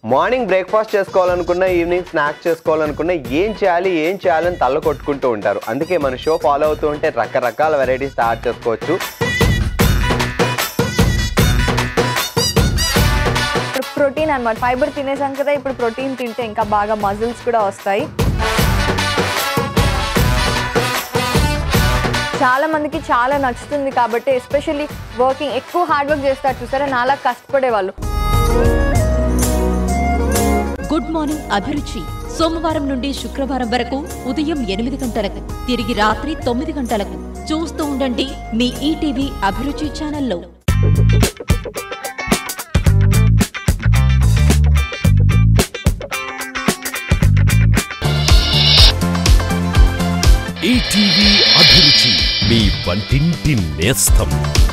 morning breakfast చేసుకోవాలనుకున్నా evening snacks చేసుకోవాలనుకున్నా ఏం చేయాలి ఏం చేయాలని తల్ల కొట్టుకుంటూ ఉంటారు అందుకే మన షో ఫాలో అవుతూ ఉంటే రకరకాల వెరైటీస్ తయారు చేసుకోవచ్చు ఇప్పుడు ప్రోటీన్ అన్నమాట ఫైబర్ తినేసాం కదా ఇప్పుడు ప్రోటీన్ తింటే ఇంకా బాగా మజిల్స్ కూడా వస్తాయి చాలా మందికి చాలా నచ్చుతుంది కాబట్టి ఎస్పెషల్లీ వర్కింగ్ ఎక్కువ హార్డ్ వర్క్ చేస్తారు చూసారా నాలా కష్టపడే వాళ్ళు గుడ్ మార్నింగ్ అభిరుచి సోమవారం నుండి శుక్రవారం వరకు ఉదయం ఎనిమిది గంటలకు తిరిగి రాత్రి తొమ్మిది గంటలకు చూస్తూ ఉండండి మీ ఈటీవీ అభిరుచి ఛానల్లో ఈటీవీ అభిరుచి మీ వంటింటి నేస్తం